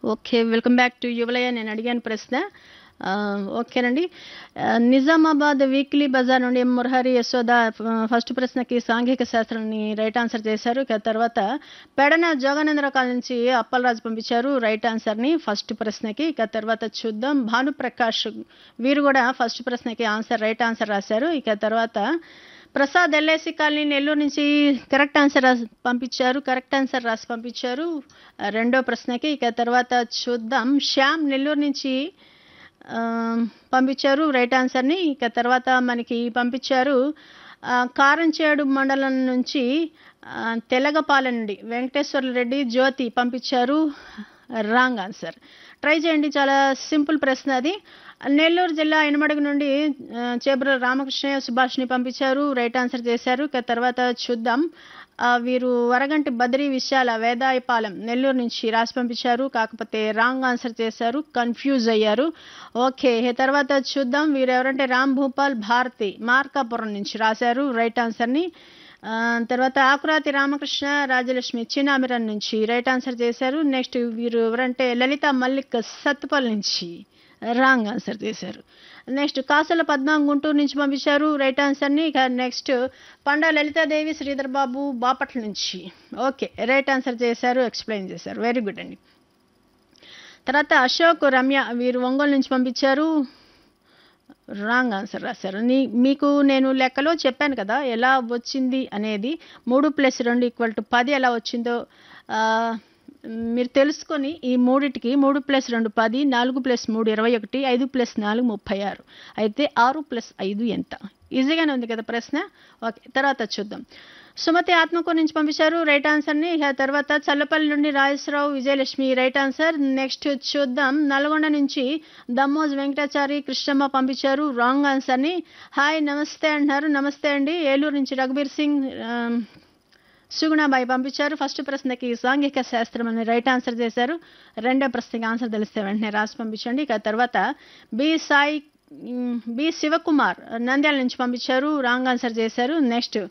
okay welcome back to Yuvalaya నేను అడిగాను ప్రశ్న ఆ, ఓకేనండి ఆ, నిజామాబాద్ వీక్లీ బజార్ నుండి ఎం మురహరి యశోద ఆ, ఫస్ట్ ప్రశ్నకి సాంఘిక శాస్త్రాన్ని రైట్ ఆన్సర్ చేశారు ఇక తర్వాత పెడన జోగానందరావు కాలనీ నుంచి అప్పలరాజు పంపించారు రైట్ ఆన్సర్ని ఫస్ట్ ప్రశ్నకి ఇక తర్వాత చూద్దాం భానుప్రకాష్ వీరు కూడా ఫస్ట్ ప్రశ్నకి ఆన్సర్ రైట్ ఆన్సర్ రాశారు ఇక తర్వాత ప్రసాద్ ఎల్ఐసి కాలనీ నెల్లూరు నుంచి కరెక్ట్ ఆన్సర్ రాసి పంపించారు కరెక్ట్ ఆన్సర్ రాసి పంపించారు ఆ, రెండో ప్రశ్నకి ఇక తర్వాత చూద్దాం శ్యామ్ నెల్లూరు నుంచి ఆ, పంపించారు రైట్ ఆన్సర్ని ఇక తర్వాత మనకి పంపించారు ఆ, కారంచేడు మండలం నుంచి ఆ, తెలగపాలెం నుండి వెంకటేశ్వర రెడ్డి జ్యోతి పంపించారు రాంగ్ ఆన్సర్ ట్రై చేయండి చాలా సింపుల్ ప్రశ్న అది నెల్లూరు జిల్లా ఇనమడుగు నుండి ఆ, చేబ్ర రామకృష్ణయ్య సుభాష్ని పంపించారు రైట్ ఆన్సర్ చేశారు ఇక తర్వాత చూద్దాం ఆ, వీరు వరగంటి బద్రి విశాల వేదాయపాలెం నెల్లూరు నుంచి రాసి పంపించారు కాకపోతే రాంగ్ ఆన్సర్ చేశారు కన్ఫ్యూజ్ అయ్యారు ఓకే ఈ తర్వాత చూద్దాం వీరు ఎవరంటే రామ్ భూపాల్ భారతి మార్కాపురం నుంచి రాశారు రైట్ ఆన్సర్ని ఆ, తర్వాత ఆకురాతి రామకృష్ణ రాజలక్ష్మి చిన్నామిరన్ నుంచి రైట్ ఆన్సర్ చేశారు నెక్స్ట్ వీరు ఎవరంటే లలిత మల్లిక్ సత్తుపల్ నుంచి రాంగ్ ఆన్సర్ చేశారు నెక్స్ట్ కాసల పద్మ గుంటూరు నుంచి పంపించారు రైట్ ఆన్సర్ని ఇక నెక్స్ట్ పండా లలితాదేవి శ్రీధర్ బాబు బాపట్ల నుంచి ఓకే రైట్ ఆన్సర్ చేశారు ఎక్స్ప్లెయిన్ చేశారు వెరీ గుడ్ అండి తర్వాత అశోక్ రమ్య వీరు ఒంగోలు నుంచి పంపించారు రాంగ్ ఆన్సర్ రాశారు నీ మీకు నేను లెక్కలో చెప్పాను కదా ఎలా వచ్చింది అనేది మూడు ప్లస్ రెండు ఈక్వల్ టు పది ఎలా వచ్చిందో ఆ, మీరు తెలుసుకొని ఈ మూడిటికి మూడు ప్లస్ రెండు పది నాలుగు ప్లస్ మూడు ఇరవై ఒకటి ఐదు ప్లస్ నాలుగు ముప్పై ఆరు అయితే ఆరు ప్లస్ ఐదు ఎంత ఈజీగానే ఉంది కదా ప్రశ్న ఓకే తర్వాత చూద్దాం సుమతి ఆత్మకూరు నుంచి పంపించారు రైట్ ఆన్సర్ని ఇక తర్వాత చల్లపల్లి నుండి Rajeswararao Vijayalakshmi right answer next చూద్దాం నల్గొండ నుంచి దమ్మోజ్ వెంకటాచారి కృష్ణమ్మ పంపించారు రాంగ్ ఆన్సర్ని హాయ్ నమస్తే అంటున్నారు నమస్తే అండి ఏలూరు నుంచి రఘుబీర్ సింగ్ ఆ, సుగుణాబాయి పంపించారు ఫస్ట్ ప్రశ్నకి సాంఘిక శాస్త్రం అని రైట్ ఆన్సర్ చేశారు రెండో ప్రశ్నకి ఆన్సర్ తెలిస్తే వెంటనే రాసి పంపించండి ఇక తర్వాత బి సాయి ఉమ్, బి శివకుమార్ నంద్యాల నుంచి పంపించారు రాంగ్ ఆన్సర్ చేశారు నెక్స్ట్